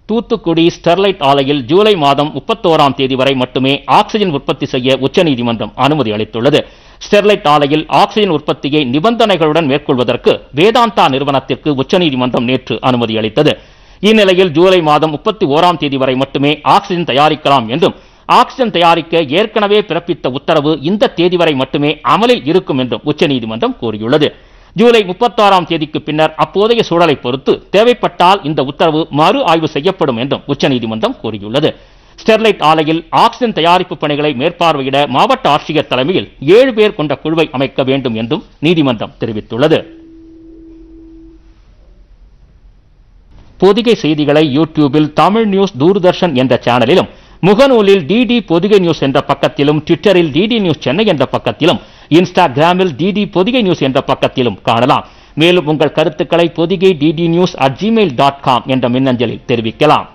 Thoothukudi Sterlite ஆலையில் ஜூலை மாதம் முப்பத்தோராம் தேதி வரை மட்டுமே ஆக்ஸிஜன் உற்பத்தி செய்ய உச்சநீதிமன்றம் அனுமதி அளித்துள்ளது ஸ்டெர்லைட் ஆலையில் ஆக்ஸிஜன் உற்பத்தியை நிபந்தனைகளுடன் மேற்கொள்வதற்கு வேதாந்தா நிறுவனத்திற்கு உச்சநீதிமன்றம் நேற்று அனுமதி அளித்தது இந்நிலையில் ஜூலை மாதம் முப்பத்தி ஓராம் தேதி வரை மட்டுமே ஆக்ஸிஜன் தயாரிக்கலாம் என்றும் ஆக்ஸிஜன் தயாரிக்க ஏற்கனவே பிறப்பித்த உத்தரவு இந்த தேதி வரை மட்டுமே அமலில் இருக்கும் என்றும் உச்சநீதிமன்றம் கூறியுள்ளது ஜூலை முப்பத்தாறாம் தேதிக்கு பின்னர் அப்போதைய சூழலை பொறுத்து தேவைப்பட்டால் இந்த உத்தரவு மறு ஆய்வு செய்யப்படும் என்றும் உச்சநீதிமன்றம் கூறியுள்ளது ஸ்டெர்லைட் ஆலையில் ஆக்ஸிஜன் தயாரிப்பு பணிகளை மேற்பார்வையிட மாவட்ட ஆட்சியர் தலைமையில் ஏழு பேர் கொண்ட குழுவை அமைக்க வேண்டும் என்றும் நீதிமன்றம் தெரிவித்துள்ளது பொதிகை செய்திகளை யூடியூபில் தமிழ் நியூஸ் தூர்தர்ஷன் என்ற சேனலிலும் முகநூலில் டிடி பொதிகை நியூஸ் என்ற பக்கத்திலும் ட்விட்டரில் டிடி நியூஸ் சென்னை என்ற பக்கத்திலும் இன்ஸ்டாகிராமில் டிடி பொதிகை நியூஸ் என்ற பக்கத்திலும் காணலாம் மேலும் உங்கள் கருத்துக்களை Podhigai DD news at Gmail dot com என்ற மின்னஞ்சலில் தெரிவிக்கலாம்